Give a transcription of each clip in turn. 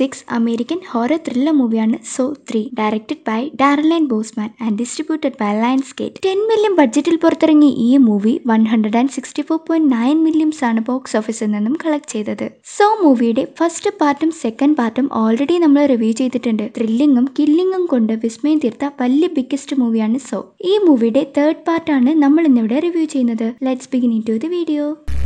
six American horror thriller മൂവിയാണ് Saw three directed by Darren Lynn Bousman and distributed by Lionsgate ten million ബഡ്ജറ്റിൽ പുറത്തിറങ്ങിയ ഈ movie one hundred and sixty four point nine millions ആണ് box ഓഫീസിൽ നിന്നും collect ചെയ്തത് so മൂവിയുടെ first പാർട്ടും സെക്കൻഡ് പാർട്ടും ഓൾറെഡി നമ്മൾ റിവ്യൂ ചെയ്തിട്ടുണ്ട് ത്രില്ലിങ്ങും കില്ലിങ്ങും കൊണ്ട് വിസ്മയം തീർത്ത വലിയ ബിഗ്ഗസ്റ്റ് മൂവിയാണ് സോ ഈ മൂവിയുടെ തേർഡ് പാർട്ടാണ് നമ്മൾ ഇന്നിവിടെ റിവ്യൂ ചെയ്യുന്നത് let's begin into the video വീഡിയോ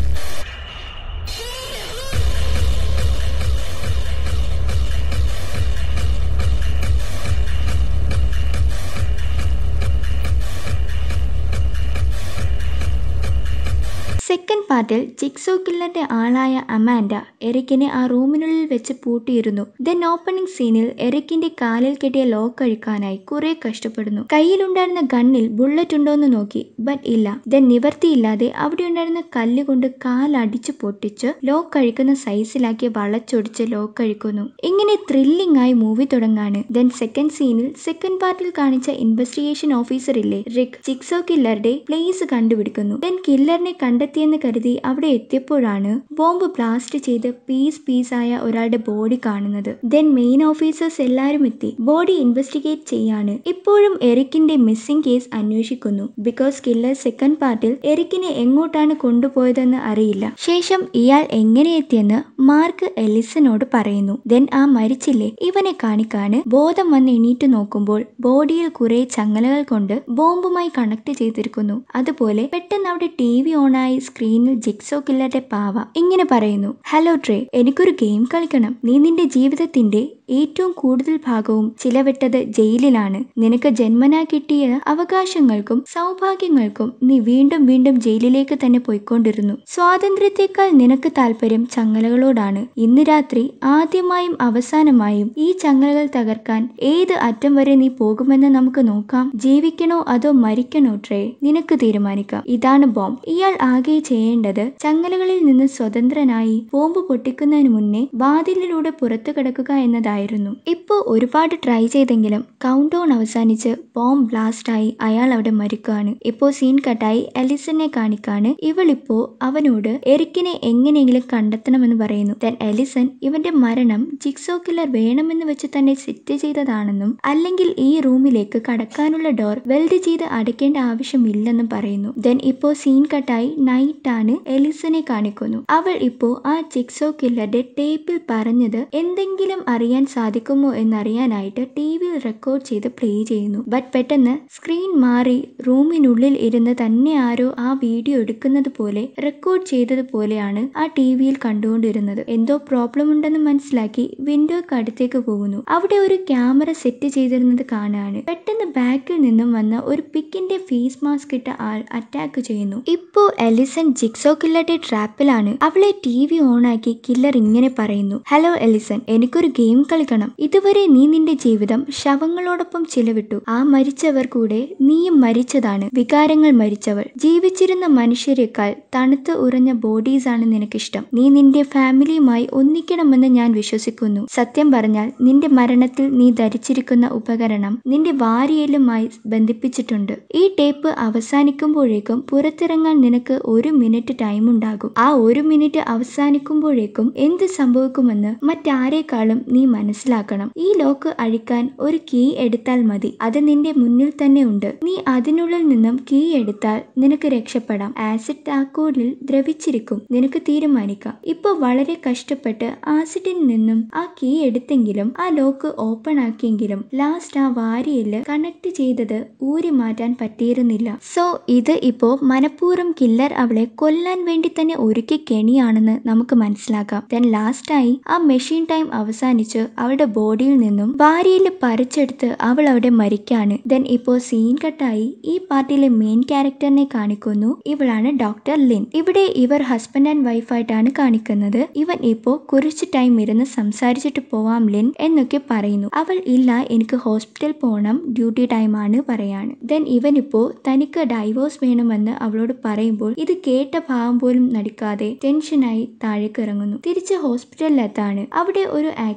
സെക്കൻഡ് പാർട്ടിൽ ജിക്സോ കില്ലറിന്റെ ആളായ അമാൻഡ എറിക്കിനെ ആ റൂമിനുള്ളിൽ വെച്ച് പൂട്ടിയിരുന്നു ദെൻ ഓപ്പണിംഗ് സീനിൽ എറിക്കിന്റെ കാലിൽ കെട്ടിയ ലോക്ക് അഴിക്കാനായി കുറെ കഷ്ടപ്പെടുന്നു കയ്യിലുണ്ടായിരുന്ന ഗണ്ണിൽ ബുള്ളറ്റ് ഉണ്ടോന്ന് നോക്കി ബട്ട് ഇല്ല ദെൻ നിവർത്തിയില്ലാതെ അവിടെ ഉണ്ടായിരുന്ന കല്ല് കൊണ്ട് കാലടിച്ചു പൊട്ടിച്ച് ലോക്ക് അഴിക്കുന്ന സൈസിലാക്കി വളച്ചൊടിച്ച് ലോക്ക് അഴിക്കുന്നു ഇങ്ങനെ ത്രില്ലിംഗ് ആയി മൂവി തുടങ്ങാണ് ദെൻ സെക്കൻഡ് സീനിൽ സെക്കൻഡ് പാർട്ടിൽ കാണിച്ച ഇൻവെസ്റ്റിഗേഷൻ ഓഫീസർ ഇല്ലേ റിക് ജിക്സോ കില്ലറുടെ പ്ലേസ് കണ്ടുപിടിക്കുന്നു ദെൻ കില്ലറിനെ കണ്ടെത്തിയെന്ന് കരുതി അവിടെ എത്തിയപ്പോഴാണ് ബോംബ് ബ്ലാസ്റ്റ് ചെയ്ത് പീസ് പീസായ ഒരാളുടെ ബോഡി കാണുന്നത് ദെൻ മെയിൻ ഓഫീസേഴ്സ് എല്ലാവരും എത്തി ബോഡി ഇൻവെസ്റ്റിഗേറ്റ് ചെയ്യാണ് ഇപ്പോഴും എറിക്കിന്റെ മിസ്സിംഗ് കേസ് അന്വേഷിക്കുന്നു ബിക്കോസ് കില്ലർ സെക്കൻഡ് പാർട്ടിൽ എറിക്കിനെ എങ്ങോട്ടാണ് കൊണ്ടുപോയതെന്ന് അറിയില്ല ശേഷം ഇയാൾ എങ്ങനെ എത്തിയെന്ന് മാർക്ക് എലിസനോട് പറയുന്നു ദെൻ ആ മരിച്ചില്ലേ ഇവനെ കാണിക്കാന് ബോധം വന്ന് എണീറ്റ് നോക്കുമ്പോൾ ബോഡിയിൽ കുറെ ചങ്ങലകൾ കൊണ്ട് ബോംബുമായി കണക്ട് ചെയ്തിരിക്കുന്നു അതുപോലെ പെട്ടെന്ന് അവിടെ ടി വി ഓണായി സ്ക്രീനിൽ ജിക്സോ കില്ലറുടെ പാവ ഇങ്ങനെ പറയുന്നു ഹലോ ട്രേ എനിക്കൊരു ഗെയിം കളിക്കണം നീ നിന്റെ ജീവിതത്തിന്റെ ഏറ്റവും കൂടുതൽ ഭാഗവും ചിലവിട്ടത് ജയിലിലാണ് നിനക്ക് ജന്മനാ കിട്ടിയ അവകാശങ്ങൾക്കും സൗഭാഗ്യങ്ങൾക്കും നീ വീണ്ടും വീണ്ടും ജയിലിലേക്ക് തന്നെ പോയിക്കൊണ്ടിരുന്നു സ്വാതന്ത്ര്യത്തെക്കാൾ നിനക്ക് താല്പര്യം ചങ്ങലകളോടാണ് ഇന്ന് രാത്രി ആദ്യമായും അവസാനമായും ഈ ചങ്ങലകൾ തകർക്കാൻ ഏത് അറ്റം വരെ നീ പോകുമെന്ന് നമുക്ക് നോക്കാം ജീവിക്കണോ അതോ മരിക്കണോ ട്രേ നിനക്ക് തീരുമാനിക്കാം ഇതാണ് ബോംബ് ഇയാൾ ആകെ ചെയ്യേണ്ടത് ചങ്ങലകളിൽ നിന്ന് സ്വതന്ത്രനായി ബോംബ് പൊട്ടിക്കുന്നതിന് മുന്നേ വാതിലിലൂടെ പുറത്തു കിടക്കുക എന്നതായിരുന്നു ഇപ്പോ ഒരുപാട് ട്രൈ ചെയ്തെങ്കിലും കൗണ്ട് ഡൗൺ അവസാനിച്ച് ബോംബ് ബ്ലാസ്റ്റ് ആയി അയാൾ അവിടെ മരിക്കുകയാണ് ഇപ്പോ സീൻ കട്ടായി എലിസനെ കാണിക്കാണ് ഇവളിപ്പോ അവനോട് എറിക്കിനെ എങ്ങനെയെങ്കിലും കണ്ടെത്തണമെന്ന് പറയുന്നു ദെൻ എലിസൺ ഇവന്റെ മരണം ജിക്സോ കില്ലർ വേണമെന്ന് വെച്ച് തന്നെ സെറ്റ് ചെയ്തതാണെന്നും അല്ലെങ്കിൽ ഈ റൂമിലേക്ക് കടക്കാനുള്ള ഡോർ വെൽഡ് ചെയ്ത് അടയ്ക്കേണ്ട ആവശ്യമില്ലെന്നും പറയുന്നു ദെൻ ഇപ്പോ സീൻ കട്ടായി നൈറ്റ് ആണ് എലിസനെ കാണിക്കുന്നു അവൾ ഇപ്പോ ആ ജിക്സോ കില്ലറുടെ ടേപ്പിൽ പറഞ്ഞത് എന്തെങ്കിലും അറിയാൻ സാധിക്കുമോ എന്നറിയാനായിട്ട് ടി വിയിൽ റെക്കോർഡ് ചെയ്ത് പ്ലേ ചെയ്യുന്നു ബട്ട് പെട്ടെന്ന് സ്ക്രീൻ മാറി റൂമിനുള്ളിൽ ഇരുന്ന് തന്നെ ആരോ ആ വീഡിയോ എടുക്കുന്നത് പോലെ റെക്കോർഡ് ചെയ്തതുപോലെയാണ് ആ ടി വിയിൽ കണ്ടുകൊണ്ടിരുന്നത് എന്തോ പ്രോബ്ലം ഉണ്ടെന്ന് മനസ്സിലാക്കി വിൻഡോക്ക് അടുത്തേക്ക് പോകുന്നു അവിടെ ഒരു ക്യാമറ സെറ്റ് ചെയ്തിരുന്നത് കാണാണ് പെട്ടെന്ന് ബാക്കിൽ നിന്നും വന്ന ഒരു പിക്കിന്റെ ഫേസ് മാസ്ക് ഇട്ട ആൾ അറ്റാക്ക് ചെയ്യുന്നു ഇപ്പോ എലിസൺ ജിക്സോ കില്ലറുടെ ട്രാപ്പിലാണ് അവളെ ടി വി ഓണാക്കി കില്ലർ ഇങ്ങനെ പറയുന്നു ഹലോ എലിസൺ എനിക്കൊരു ഗെയിം കളിക്കണം ഇതുവരെ നീ നിന്റെ ജീവിതം ശവങ്ങളോടൊപ്പം ചിലവിട്ടു ആ മരിച്ചവർ കൂടെ നീയും മരിച്ചതാണ് വികാരങ്ങൾ മരിച്ചവൾ ജീവിച്ചിരുന്ന മനുഷ്യരെക്കാൾ തണുത്ത് ഉറഞ്ഞ ബോഡീസ് ആണ് നിനക്കിഷ്ടം നീ നിന്റെ ഫാമിലിയുമായി ഒന്നിക്കണമെന്ന് ഞാൻ വിശ്വസിക്കുന്നു സത്യം പറഞ്ഞാൽ നിന്റെ മരണത്തിൽ നീ ധരിച്ചിരിക്കുന്ന ഉപകരണം നിന്റെ വാരിയലുമായി ബന്ധിപ്പിച്ചിട്ടുണ്ട് ഈ ടേപ്പ് അവസാനിക്കുമ്പോഴേക്കും പുറത്തിറങ്ങാൻ നിനക്ക് ഒരു മിനിറ്റ് ടൈം ഉണ്ടാകും ആ ഒരു മിനിറ്റ് അവസാനിക്കുമ്പോഴേക്കും എന്ത് സംഭവിക്കുമെന്ന് മറ്റാരേക്കാളും നീ മനസ്സിലാക്കണം ഈ ലോക്ക് അഴിക്കാൻ ഒരു കീ എടുത്താൽ മതി അത് നിന്റെ മുന്നിൽ തന്നെ ഉണ്ട് നീ അതിനുള്ളിൽ നിന്നും കീ എടുത്താൽ നിനക്ക് രക്ഷപ്പെടാം ആസിഡ് താക്കോലിൽ ദ്രവിച്ചിരിക്കും നിനക്ക് തീരുമാനിക്കാം ഇപ്പൊ വളരെ കഷ്ടപ്പെട്ട് ആസിഡിൽ നിന്നും ആ കീ എടുത്തെങ്കിലും ആ ലോക്ക് ഓപ്പൺ ആക്കിയെങ്കിലും ലാസ്റ്റ് ആ വാരിയല് കണക്ട് ചെയ്തത് ഊരി മാറ്റാൻ പറ്റിയിരുന്നില്ല സോ ഇത് ഇപ്പോ മനഃപൂർവ്വം കില്ലർ അവളെ കൊല്ലാൻ വേണ്ടി തന്നെ ഒരുക്കി കെണിയാണെന്ന് നമുക്ക് മനസ്സിലാക്കാം ദെൻ ലാസ്റ്റായി ആ മെഷീൻ ടൈം അവസാനിച്ച് അവളുടെ ബോഡിയിൽ നിന്നും ഭാര്യയിൽ പറിച്ചെടുത്ത് അവൾ അവിടെ മരിക്കാണ് ദെൻ ഇപ്പോ സീൻ കട്ടായി ഈ പാർട്ടിയിലെ മെയിൻ ക്യാരക്ടറിനെ കാണിക്കുന്നു ഇവളാണ് ഡോക്ടർ ലിൻ ഇവിടെ ഇവർ ഹസ്ബൻഡ് ആൻഡ് വൈഫായിട്ടാണ് കാണിക്കുന്നത് ഇവൻ ഇപ്പോ കുറച്ച് ടൈം ഇരുന്ന് സംസാരിച്ചിട്ട് പോവാം ലിൻ എന്നൊക്കെ പറയുന്നു അവൾ ഇല്ല എനിക്ക് ഹോസ്പിറ്റൽ പോകണം ഡ്യൂട്ടി ടൈം ആണ് പറയാണ് ദെൻ ഇവൻ ഇപ്പോ തനിക്ക് ഡൈവോഴ്സ് വേണമെന്ന് അവളോട് പറയുമ്പോൾ ഇത് കേട്ട ഭാവം പോലും നടിക്കാതെ ടെൻഷനായി താഴേക്ക് ഇറങ്ങുന്നു തിരിച്ച് ഹോസ്പിറ്റലിലെത്താണ് അവിടെ ഒരു ആക്സിഡന്റ്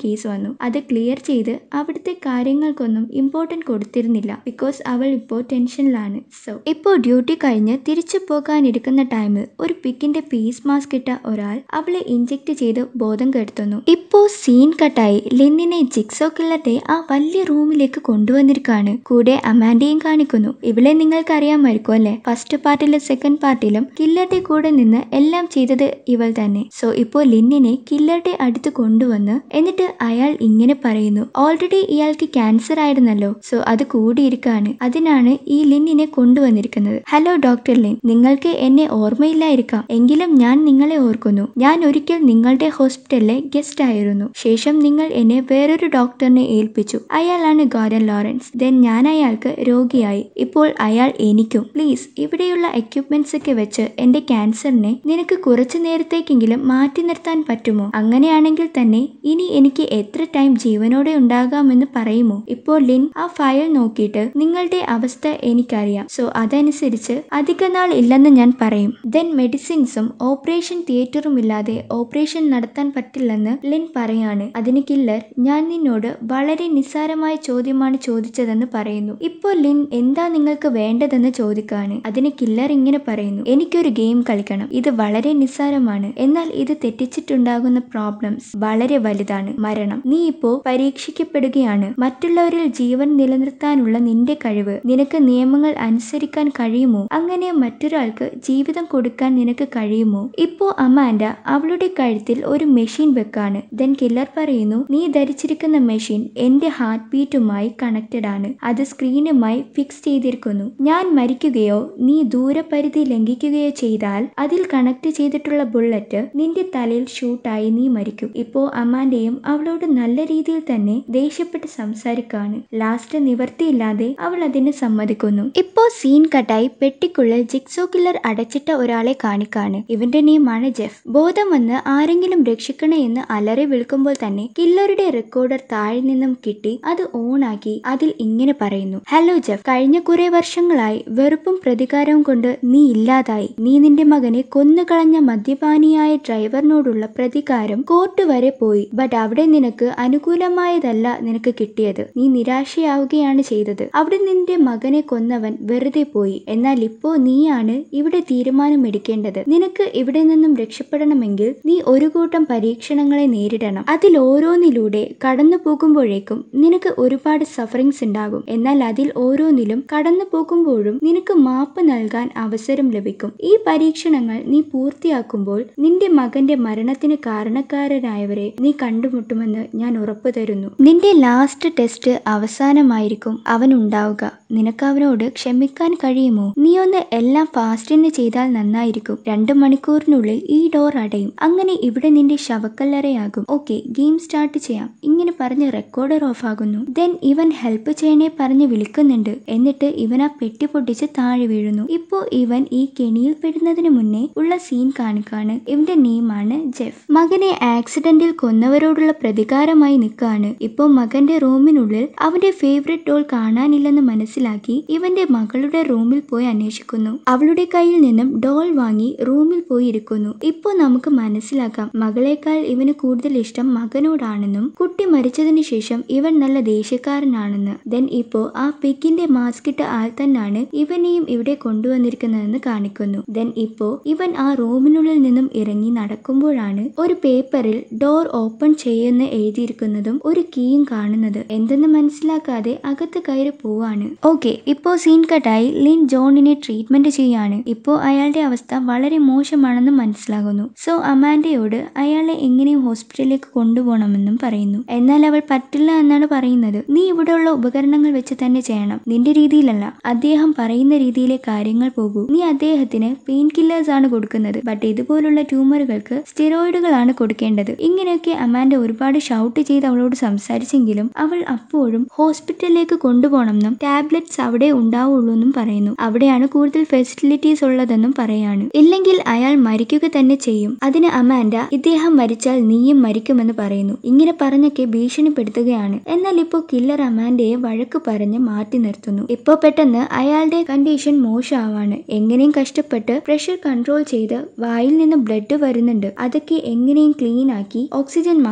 കേസ് വന്നു അത് ക്ലിയർ ചെയ്ത് അവിടുത്തെ കാര്യങ്ങൾക്കൊന്നും ഇമ്പോർട്ടൻറ്റ് കൊടുത്തിരുന്നില്ല ബിക്കോസ് അവൾ ഇപ്പോൾ ടെൻഷനിലാണ് സോ ഇപ്പോൾ ഡ്യൂട്ടി കഴിഞ്ഞ് തിരിച്ചു പോകാനിരിക്കുന്ന ടൈമിൽ ഒരു പിക്കിന്റെ ഫേസ് മാസ്ക് ഇട്ട ഒരാൾ അവളെ ഇഞ്ചെക്ട് ചെയ്ത് ബോധം കെടുത്തുന്നു ഇപ്പോൾ സീൻ കട്ടായി ലിന്നിനെ ജിക്സോ കില്ലറ്റെ ആ വലിയ റൂമിലേക്ക് കൊണ്ടുവന്നിരിക്കാണ് കൂടെ അമാൻഡയും കാണിക്കുന്നു ഇവളെ നിങ്ങൾക്ക് അറിയാമായിരിക്കും അല്ലേ ഫസ്റ്റ് പാർട്ടിലും സെക്കൻഡ് പാർട്ടിലും കില്ലറുടെ കൂടെ നിന്ന് എല്ലാം ചെയ്തത് ഇവൾ തന്നെ സോ ഇപ്പോൾ ലിന്നിനെ കില്ലറുടെ അടുത്ത് കൊണ്ടുവന്ന് എന്നിട്ട് അയാൾ ഇങ്ങനെ പറയുന്നു ഓൾറെഡി ഇയാൾക്ക് ക്യാൻസർ ആയിരുന്നല്ലോ സോ അത് കൂടിയിരിക്കാണ് അതിനാണ് ഈ ലിന്നിനെ കൊണ്ടുവന്നിരിക്കുന്നത് ഹലോ ഡോക്ടർ ലിൻ നിങ്ങൾക്ക് എന്നെ ഓർമ്മയില്ലായിരിക്കാം എങ്കിലും ഞാൻ നിങ്ങളെ ഓർക്കുന്നു ഞാൻ ഒരിക്കൽ നിങ്ങളുടെ ഹോസ്പിറ്റലിലെ ഗസ്റ്റ് ആയിരുന്നു ശേഷം നിങ്ങൾ എന്നെ വേറൊരു ഡോക്ടറിനെ ഏൽപ്പിച്ചു അയാളാണ് ഗോരൻ ലോറൻസ് ദെൻ ഞാൻ അയാൾക്ക് രോഗിയായി ഇപ്പോൾ അയാൾ എനിക്കും പ്ലീസ് ഇവിടെയുള്ള എക്യുപ്മെന്റ്സ് ഒക്കെ വെച്ച് എന്റെ ക്യാൻസറിനെ നിനക്ക് കുറച്ചു നേരത്തേക്കെങ്കിലും മാറ്റി നിർത്താൻ പറ്റുമോ അങ്ങനെയാണെങ്കിൽ തന്നെ ഇനി എനിക്ക് എത്ര ടൈം ജീവനോടെ ഉണ്ടാകാമെന്ന് പറയുമോ ഇപ്പോൾ ലിൻ ആ ഫയൽ നോക്കിയിട്ട് നിങ്ങളുടെ അവസ്ഥ എനിക്കറിയാം സോ അതനുസരിച്ച് അധിക നാൾ ഇല്ലെന്ന് ഞാൻ പറയും ദെൻ മെഡിസിൻസും ഓപ്പറേഷൻ തിയേറ്ററും ഇല്ലാതെ ഓപ്പറേഷൻ നടത്താൻ പറ്റില്ലെന്ന് ലിൻ പറയാണ് അതിന് കില്ലർ ഞാൻ നിന്നോട് വളരെ നിസ്സാരമായ ചോദ്യമാണ് ചോദിച്ചതെന്ന് പറയുന്നു ഇപ്പോൾ ലിൻ എന്താ നിങ്ങൾക്ക് വേണ്ടതെന്ന് ചോദിക്കാണ് അതിന് കില്ലർ ഇങ്ങനെ പറയുന്നു എനിക്കൊരു ഗെയിം കളിക്കണം ഇത് വളരെ നിസ്സാരമാണ് എന്നാൽ ഇത് തെറ്റിച്ചിട്ടുണ്ടാകുന്ന പ്രോബ്ലംസ് വളരെ വലുതാണ് മരണം നീ ഇപ്പോ പരീക്ഷിക്കപ്പെടുകയാണ് മറ്റുള്ളവരിൽ ജീവൻ നിലനിർത്താനുള്ള നിന്റെ കഴിവ് നിനക്ക് നിയമങ്ങൾ അനുസരിക്കാൻ കഴിയുമോ അങ്ങനെ മറ്റൊരാൾക്ക് ജീവിതം കൊടുക്കാൻ നിനക്ക് കഴിയുമോ ഇപ്പോ അമാൻഡ അവളുടെ കഴുത്തിൽ ഒരു മെഷീൻ വെക്കാണ് ദെൻ കില്ലർ പറയുന്നു നീ ധരിച്ചിരിക്കുന്ന മെഷീൻ എന്റെ ഹാർട്ട് ബീറ്റുമായി കണക്റ്റഡ് ആണ് അത് സ്ക്രീനുമായി ഫിക്സ് ചെയ്തിരിക്കുന്നു ഞാൻ മരിക്കുകയോ നീ ദൂരപരിധി ലംഘിക്കുകയോ ചെയ്താൽ അതിൽ കണക്ട് ചെയ്തിട്ടുള്ള ബുള്ളറ്റ് നിന്റെ തലയിൽ ഷൂട്ടായി നീ മരിക്കും ഇപ്പോ അമാന്റെയും അവളോട് നല്ല രീതിയിൽ തന്നെ ദേഷ്യപ്പെട്ട് സംസാരിക്കാണ് ലാസ്റ്റ് നിവർത്തിയില്ലാതെ അവൾ അതിന് സമ്മതിക്കുന്നു ഇപ്പോ സീൻ കട്ടായി പെട്ടിക്കുള്ളിൽ ജിക്സോ കില്ലർ അടച്ചിട്ട ഒരാളെ കാണിക്കാണ് ഇവന്റെ നെയിമാണ് ജെഫ് ബോധം വന്ന് ആരെങ്കിലും രക്ഷിക്കണേ എന്ന് അലറി വിളിക്കുമ്പോൾ തന്നെ കില്ലറുടെ റെക്കോർഡർ താഴെ നിന്നും കിട്ടി അത് ഓണാക്കി അതിൽ ഇങ്ങനെ പറയുന്നു ഹലോ ജെഫ് കഴിഞ്ഞ കുറെ വർഷങ്ങളായി വെറുപ്പും പ്രതികാരവും കൊണ്ട് നീ ഇല്ലാതായി നീ നിന്റെ മകനെ കൊന്നുകളഞ്ഞ മദ്യപാനിയായ ഡ്രൈവറിനോടുള്ള പ്രതികാരം കോർട്ട് വരെ പോയി ബട്ട് അവിടെ നിനക്ക് അനുകൂലമായതല്ല നിനക്ക് കിട്ടിയത് നീ നിരാശയാവുകയാണ് ചെയ്തത് അവിടെ നിന്റെ മകനെ കൊന്നവൻ വെറുതെ പോയി എന്നാൽ ഇപ്പോ നീയാണ് ഇവിടെ തീരുമാനം എടുക്കേണ്ടത് നിനക്ക് ഇവിടെ നിന്നും രക്ഷപ്പെടണമെങ്കിൽ നീ ഒരു കൂട്ടം പരീക്ഷണങ്ങളെ നേരിടണം അതിൽ ഓരോന്നിലൂടെ കടന്നു പോകുമ്പോഴേക്കും നിനക്ക് ഒരുപാട് സഫറിങ്സ് ഉണ്ടാകും എന്നാൽ അതിൽ ഓരോന്നിലും കടന്നു പോകുമ്പോഴും നിനക്ക് മാപ്പ് നൽകാൻ അവസരം ലഭിക്കും ഈ പരീക്ഷണങ്ങൾ നീ പൂർത്തിയാക്കുമ്പോൾ നിന്റെ മകന്റെ മരണത്തിന് കാരണക്കാരനായവരെ നീ കണ്ടുമുട്ടുമെന്ന് ഞാൻ ഉറപ്പു തരുന്നു നിന്റെ ലാസ്റ്റ് ടെസ്റ്റ് അവസാനമായിരിക്കും അവൻ ഉണ്ടാവുക നിനക്ക് അവനോട് ക്ഷമിക്കാൻ കഴിയുമോ നീ ഒന്ന് എല്ലാം ഫാസ്റ്റിന് ചെയ്താൽ നന്നായിരിക്കും രണ്ടു മണിക്കൂറിനുള്ളിൽ ഈ ഡോർ അടയും അങ്ങനെ ഇവിടെ നിന്റെ ശവക്കല്ലറയാകും ഓക്കെ ഗെയിം സ്റ്റാർട്ട് ചെയ്യാം ഇങ്ങനെ പറഞ്ഞ് റെക്കോർഡർ ഓഫ് ആകുന്നു ദെൻ ഇവൻ ഹെൽപ്പ് ചെയ്യണേ പറഞ്ഞ് വിളിക്കുന്നുണ്ട് എന്നിട്ട് ഇവൻ ആ പെട്ടി പൊട്ടിച്ച് താഴെ വീഴുന്നു ഇപ്പോ ഇവൻ ഈ കെണിയിൽ പെടുന്നതിന് മുന്നേ ഉള്ള സീൻ കാണിക്കാണ് ഇവന്റെ നെയിമാണ് ജെഫ് മകനെ ആക്സിഡന്റിൽ കൊന്നവരോടുള്ള പ്രതികാരമായി നിൽക്കാണ് ഇപ്പോ മകന്റെ റൂമിനുള്ളിൽ അവന്റെ ഫേവറേറ്റ് ഡോൾ കാണാനില്ലെന്ന് മനസ്സിലാക്കി ഇവന്റെ മകളുടെ റൂമിൽ പോയി അന്വേഷിക്കുന്നു അവളുടെ കയ്യിൽ നിന്നും ഡോൾ വാങ്ങി റൂമിൽ പോയി ഇരിക്കുന്നു ഇപ്പോ നമുക്ക് മനസ്സിലാക്കാം മകളേക്കാൾ ഇവന് കൂടുതൽ ഇഷ്ടം മകനോടാണെന്നും കുട്ടി മരിച്ചതിന് ശേഷം ഇവൻ നല്ല ദേഷ്യക്കാരനാണെന്ന് ദെൻ ഇപ്പോ ആ പിക്കിന്റെ മാസ്ക് ഇട്ട ആൾ തന്നെയാണ് ഇവനെയും ഇവിടെ കൊണ്ടുവന്നിരിക്കുന്നതെന്ന് കാണിക്കുന്നു ദെൻ ഇപ്പോ ഇവൻ ആ റൂമിനുള്ളിൽ നിന്നും ഇറങ്ങി നടക്കുമ്പോഴാണ് ഒരു പേപ്പറിൽ ഡോർ ഓപ്പൺ ചെയ്യുന്ന എഴുതിയിരിക്കുന്നതും ഒരു കീയും കാണുന്നത് എന്തെന്ന് മനസ്സിലാക്കാതെ അകത്ത് കയറി പോവാണ് ഓക്കെ ഇപ്പോ സീൻ കട്ടായി ലിൻ ജോണിനെ ട്രീറ്റ്മെന്റ് ചെയ്യാണ് ഇപ്പോ അയാളുടെ അവസ്ഥ വളരെ മോശമാണെന്ന് മനസ്സിലാകുന്നു സോ അമാൻഡയോട് അയാളെ എങ്ങനെയും ഹോസ്പിറ്റലിലേക്ക് കൊണ്ടുപോകണമെന്നും പറയുന്നു എന്നാൽ അവൾ പറ്റില്ല എന്നാണ് പറയുന്നത് നീ ഇവിടെയുള്ള ഉപകരണങ്ങൾ വെച്ച് തന്നെ ചെയ്യണം നിന്റെ രീതിയിലല്ല അദ്ദേഹം പറയുന്ന രീതിയിലെ കാര്യങ്ങൾ പോകൂ നീ അദ്ദേഹത്തിന് പെയിൻ കില്ലേഴ്സ് ആണ് കൊടുക്കുന്നത് ബട്ട് ഇതുപോലുള്ള ട്യൂമറുകൾക്ക് സ്റ്റിറോയിഡുകളാണ് കൊടുക്കേണ്ടത് ഇങ്ങനെയൊക്കെ അമാൻഡ ഒരുപാട് ഷൗട്ട് ചെയ്ത് അവളോട് സംസാരിച്ചെങ്കിലും അവൾ അപ്പോഴും ഹോസ്പിറ്റലിലേക്ക് കൊണ്ടുപോകണമെന്നും ടാബ്ലറ്റ്സ് അവിടെ ഉണ്ടാവുള്ളൂ എന്നും പറയുന്നു അവിടെയാണ് കൂടുതൽ ഫെസിലിറ്റീസ് ഉള്ളതെന്നും പറയാണ് ഇല്ലെങ്കിൽ അയാൾ മരിക്കുക തന്നെ ചെയ്യും അതിന് അമാൻഡ ഇദ്ദേഹം മരിച്ചാൽ നീയും മരിക്കുമെന്ന് പറയുന്നു ഇങ്ങനെ പറഞ്ഞൊക്കെ ഭീഷണിപ്പെടുത്തുകയാണ് എന്നാൽ ഇപ്പോൾ കില്ലർ അമാൻഡയെ വഴക്ക് പറഞ്ഞ് മാറ്റി നിർത്തുന്നു ഇപ്പോ പെട്ടെന്ന് അയാളുടെ കണ്ടീഷൻ മോശമാവാണ് എങ്ങനെയും കഷ്ടപ്പെട്ട് പ്രഷർ കൺട്രോൾ ചെയ്ത് വായിൽ നിന്ന് ബ്ലഡ് വരുന്നുണ്ട് അതൊക്കെ എങ്ങനെയും ക്ലീൻ ആക്കി ഓക്സിജൻ മാസ്ക് ഒക്കെ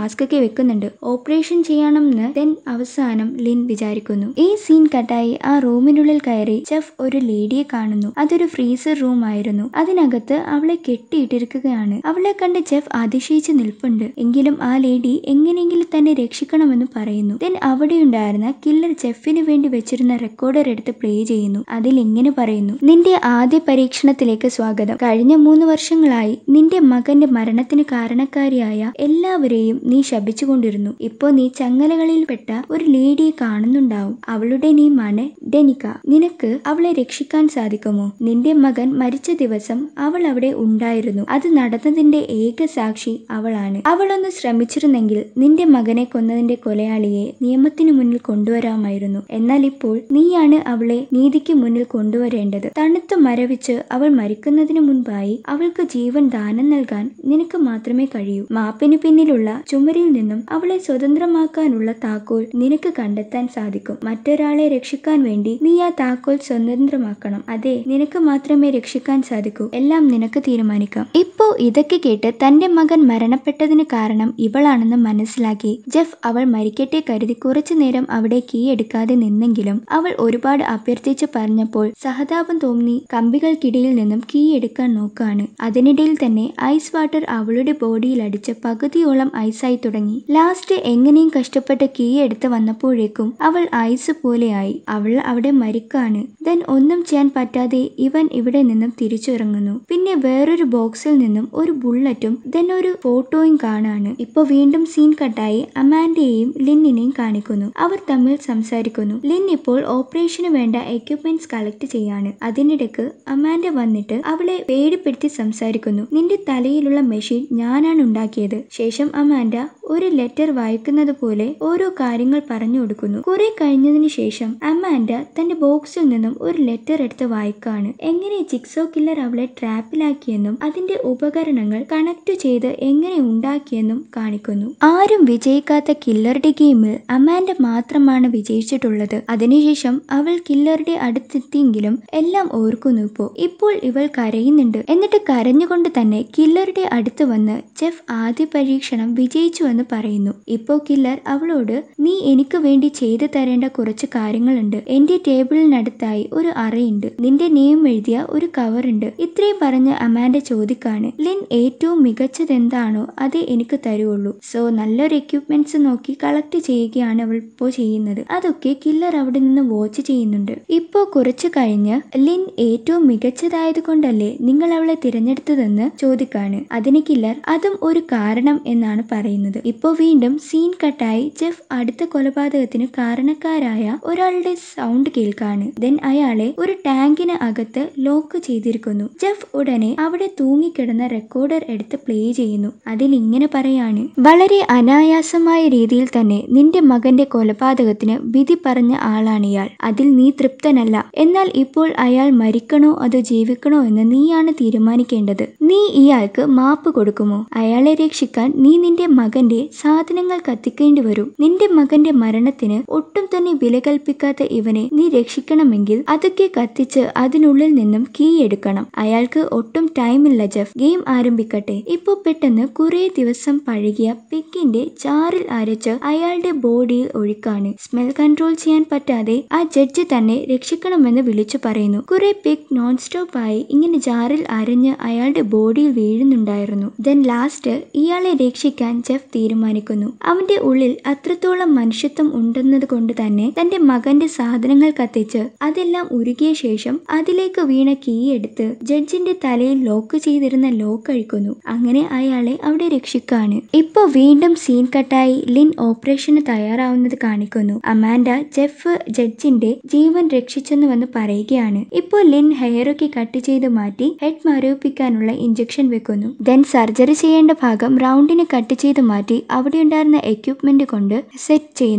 വെക്കുന്നുണ്ട് ഓപ്പറേഷൻ ചെയ്യണമെന്ന് ദെൻ അവസാനം ലിൻ വിചാരിക്കുന്നു ഈ സീൻ കട്ടായി ആ റൂമിനുള്ളിൽ കയറി ജെഫ് ഒരു ലേഡിയെ കാണുന്നു അതൊരു ഫ്രീസർ റൂം ആയിരുന്നു അതിനകത്ത് അവളെ കെട്ടിയിട്ടിരിക്കുകയാണ് അവളെ കണ്ട് ജെഫ് അതിശയിച്ച് നിൽപ്പുണ്ട് എങ്കിലും ആ ലേഡി എങ്ങനെയെങ്കിലും തന്നെ രക്ഷിക്കണമെന്ന് പറയുന്നു ദെൻ അവിടെയുണ്ടായിരുന്ന കില്ലർ ജെഫിന് വേണ്ടി വെച്ചിരുന്ന റെക്കോർഡർ എടുത്ത് പ്ലേ ചെയ്യുന്നു അതിൽ ഇങ്ങനെ പറയുന്നു നിന്റെ ആദ്യ പരീക്ഷണത്തിലേക്ക് സ്വാഗതം കഴിഞ്ഞ മൂന്ന് വർഷങ്ങളായി നിന്റെ മകന്റെ മരണത്തിന് കാരണക്കാരിയായ എല്ലാവരെയും നീ ശപിച്ചുകൊണ്ടിരുന്നു ഇപ്പോ നീ ചങ്ങലകളിൽപ്പെട്ട ഒരു ലേഡിയെ കാണുന്നുണ്ടാവും അവളുടെ നെയ്മാണ് ഡെനിക്ക നിനക്ക് അവളെ രക്ഷിക്കാൻ സാധിക്കുമോ നിന്റെ മകൻ മരിച്ച ദിവസം അവൾ അവിടെ ഉണ്ടായിരുന്നു അത് നടന്നതിന്റെ ഏക സാക്ഷി അവളാണ് അവളൊന്ന് ശ്രമിച്ചിരുന്നെങ്കിൽ നിന്റെ മകനെ കൊന്നതിന്റെ കൊലയാളിയെ നിയമത്തിനു മുന്നിൽ കൊണ്ടുവരാമായിരുന്നു എന്നാൽ ഇപ്പോൾ നീയാണ് അവളെ നീതിക്ക് മുന്നിൽ കൊണ്ടുവരേണ്ടത് തണുത്ത് മരവിച്ച് അവൾ മരിക്കുന്നതിന് മുൻപായി അവൾക്ക് ജീവൻ ദാനം നൽകാൻ നിനക്ക് മാത്രമേ കഴിയൂ മാപ്പിന് പിന്നിലുള്ള ചുമരിൽ നിന്നും അവളെ സ്വതന്ത്രമാക്കാനുള്ള താക്കോൽ നിനക്ക് കണ്ടെത്താൻ സാധിക്കും മറ്റൊരാളെ രക്ഷിക്കാൻ വേണ്ടി നീ ആ താക്കോൽ സ്വതന്ത്രമാക്കണം അതെ നിനക്ക് മാത്രമേ രക്ഷിക്കാൻ സാധിക്കൂ എല്ലാം നിനക്ക് തീരുമാനിക്കാം ഇപ്പോ ഇതൊക്കെ കേട്ട് തന്റെ മകൻ മരണപ്പെട്ടതിന് കാരണം ഇവളാണെന്ന് മനസ്സിലാക്കി ജെഫ് അവൾ മരിക്കട്ടെ കരുതി കുറച്ചു നേരം അവിടെ കീ എടുക്കാതെ നിന്നെങ്കിലും അവൾ ഒരുപാട് അഭ്യർത്ഥിച്ച് പറഞ്ഞപ്പോൾ സഹതാപം തോന്നി കമ്പികൾക്കിടയിൽ നിന്നും കീ എടുക്കാൻ നോക്കാണ് അതിനിടയിൽ തന്നെ ഐസ് വാട്ടർ അവളുടെ ബോഡിയിൽ അടിച്ച് പകുതിയോളം ഐസായി തുടങ്ങി ലാസ്റ്റ് എങ്ങനെയും കഷ്ടപ്പെട്ട് കീ എടുത്ത് വന്നപ്പോഴേക്കും അവൾ ഐസ് പോലെയായി അവൾ അവിടെ മരിക്കാണ് ദെൻ ഒന്നും ചെയ്യാൻ പറ്റാതെ ഇവൻ ഇവിടെ നിന്നും തിരിച്ചിറങ്ങുന്നു പിന്നെ വേറൊരു ബോക്സിൽ നിന്നും ഒരു ബുള്ളറ്റും ദെൻ ഒരു ഫോട്ടോയും കാണാണ് ഇപ്പൊ വീണ്ടും സീൻ കട്ടായി അമാൻഡയെയും ലിന്നിനെയും കാണിക്കുന്നു അവർ തമ്മിൽ സംസാരിക്കുന്നു ലിൻ ഇപ്പോൾ ഓപ്പറേഷന് വേണ്ട എക്യുപ്മെന്റ്സ് കളക്ട് ചെയ്യാണ് അതിനിടക്ക് അമാൻഡ വന്നിട്ട് അവളെ പേടിപ്പെടുത്തി സംസാരിക്കുന്നു നിന്റെ തലയിലുള്ള മെഷീൻ ഞാനാണ് ഉണ്ടാക്കിയത് ശേഷം അമാൻഡ ഒരു ലെറ്റർ വായിക്കുന്നത് പോലെ ഓരോ കാര്യങ്ങൾ പറഞ്ഞു കൊടുക്കുന്നു കുറെ കഴിഞ്ഞതിന് ശേഷം അമാൻഡ തന്റെ ബോക്സിൽ നിന്നും ഒരു ലെറ്റർ എടുത്ത് വായിക്കാണ് എങ്ങനെ ജിക്സോ കില്ലർ അവളെ ട്രാപ്പിലാക്കിയെന്നും അതിന്റെ ഉപകരണങ്ങൾ കണക്ട് ചെയ്ത് എങ്ങനെ ഉണ്ടാക്കിയെന്നും കാണിക്കുന്നു ആരും വിജയിക്കാത്ത കില്ലറുടെ ഗെയിമിൽ അമാൻഡ മാത്രമാണ് വിജയിച്ചിട്ടുള്ളത് അതിനുശേഷം അവൾ കില്ലറുടെ അടുത്തെത്തിയെങ്കിലും എല്ലാം ഓർക്കുന്നു ഇപ്പോ ഇപ്പോൾ ഇവൾ കരയുന്നുണ്ട് എന്നിട്ട് കരഞ്ഞുകൊണ്ട് തന്നെ കില്ലറുടെ അടുത്ത് വന്ന് ജെഫ് ആദ്യ പരീക്ഷണം വിജയിച്ചുവെന്ന് പറയുന്നു ഇപ്പോ കില്ലർ അവളോട് നീ എനിക്ക് വേണ്ടി ചെയ്തു തരേണ്ട കുറച്ച് കാര്യങ്ങളുണ്ട് എന്റെ ടേബിളിനടുത്തായി ഒരു അറയുണ്ട് നിന്റെ നെയിം എഴുതിയ ഒരു കവർ ഉണ്ട് ഇത്രയും പറഞ്ഞ് അമാൻഡ ചോദിക്കാണ് ലിൻ ഏറ്റവും മികച്ചത് എന്താണോ അതേ എനിക്ക് തരുവുള്ളൂ സോ നല്ലൊരു എക്യുപ്മെന്റ്സ് നോക്കി കളക്ട് ചെയ്യുകയാണ് അവൾ ഇപ്പോൾ ചെയ്യുന്നത് അതൊക്കെ കില്ലർ അവിടെ നിന്ന് വാച്ച് ചെയ്യുന്നുണ്ട് ഇപ്പോ കുറച്ചു കഴിഞ്ഞ് ലിൻ ഏറ്റവും മികച്ചതായത് കൊണ്ടല്ലേ നിങ്ങൾ അവളെ തിരഞ്ഞെടുത്തതെന്ന് ചോദിക്കാണ് അതിന് കില്ലർ അതും ഒരു കാരണം എന്നാണ് പറയുന്നത് ഇപ്പോ വീണ്ടും സീൻ കട്ടായി ജെഫ് അടുത്ത കൊലപാതകത്തിന് കാരണക്കാരായ ഒരാളുടെ സൗണ്ട് കേൾക്കാണ് ദെൻ അയാളെ ഒരു ടാങ്കിന് അകത്ത് ലോക്ക് ചെയ്തിരിക്കുന്നു ജെഫ് ഉടനെ അവിടെ തൂങ്ങിക്കിടന്ന റെക്കോർഡർ എടുത്ത് പ്ലേ ചെയ്യുന്നു അതിൽ ഇങ്ങനെ പറയാണ് വളരെ അനായാസമായ രീതിയിൽ തന്നെ നിന്റെ മകന്റെ കൊലപാതകത്തിന് വിധി പറഞ്ഞ ആളാണ് ഇയാൾ അതിൽ നീ തൃപ്തനല്ല എന്നാൽ ഇപ്പോൾ അയാൾ മരിക്കണോ അതോ ജീവിക്കണോ എന്ന് നീയാണ് തീരുമാനിക്കേണ്ടത് നീ ഇയാൾക്ക് മാപ്പ് കൊടുക്കുമോ അയാളെ രക്ഷിക്കാൻ നീ നിന്റെ മകന്റെ സാധനങ്ങൾ കത്തിക്കേണ്ടി വരും നിന്റെ മകന്റെ മരണത്തിന് ഒട്ടും തന്നെ വില കൽപ്പിക്കാത്ത ഇവനെ നീ രക്ഷിക്കണമെങ്കിൽ അതൊക്കെ കത്തിച്ച് അതിനുള്ളിൽ നിന്നും കീ എടുക്കണം അയാൾക്ക് ഒട്ടും ടൈമില്ല ജെഫ് ഗെയിം ആരംഭിക്കട്ടെ ഇപ്പൊ പെട്ടെന്ന് കുറെ ദിവസം പഴകിയ പിക്കിന്റെ ചാറിൽ അരച്ച് അയാളുടെ ബോഡിയിൽ ഒഴിക്കാണ് സ്മെൽ കൺട്രോൾ ചെയ്യാൻ പറ്റാതെ ആ ജഡ്ജ് തന്നെ രക്ഷിക്കണമെന്ന് വിളിച്ചു പറയുന്നു കുറെ പിക്ക് നോൺ സ്റ്റോപ്പ് ആയി ഇങ്ങനെ ജാറിൽ അരഞ്ഞ് അയാളുടെ ബോഡിയിൽ വീഴുന്നുണ്ടായിരുന്നു ദെൻ ലാസ്റ്റ് ഇയാളെ രക്ഷിക്കാൻ ജെഫ് തീരുമാനിക്കുന്നു അവന്റെ ഉള്ളിൽ അത്രത്തോളം മനുഷ്യത്വം ഉണ്ടെന്നത് കൊണ്ട് തന്നെ തന്റെ മകന്റെ സാധനങ്ങൾ കത്തിച്ച് അതെല്ലാം ഉരുകിയ ശേഷം അതിലേക്ക് വീണ കീ എടുത്ത് ജഡ്ജിന്റെ തലയിൽ ലോക്ക് ചെയ്തിരുന്ന ലോക്ക് അഴിക്കുന്നു അങ്ങനെ അയാളെ അവിടെ രക്ഷിക്കാണ് ഇപ്പൊ വീണ്ടും സീൻ കട്ടായി ലിൻ ഓപ്പറേഷന് തയ്യാറാവുന്നത് കാണിക്കുന്നു അമാൻഡ ജെഫ് ജഡ്ജിന്റെ ജീവൻ രക്ഷിച്ചെന്ന് വന്ന് പറയുകയാണ് ഇപ്പോൾ ലിൻ ഹെയറൊക്കെ കട്ട് ചെയ്ത് മാറ്റി ഹെഡ് മരവിപ്പിക്കാനുള്ള ഇഞ്ചക്ഷൻ വെക്കുന്നു ദെൻ സർജറി ചെയ്യേണ്ട ഭാഗം റൗണ്ടിന് കട്ട് ചെയ്ത് മാറ്റി അവിടെ ഉണ്ടായിരുന്ന എക്യുപ്മെന്റ് കൊണ്ട് സെറ്റ് ചെയ്യുന്നു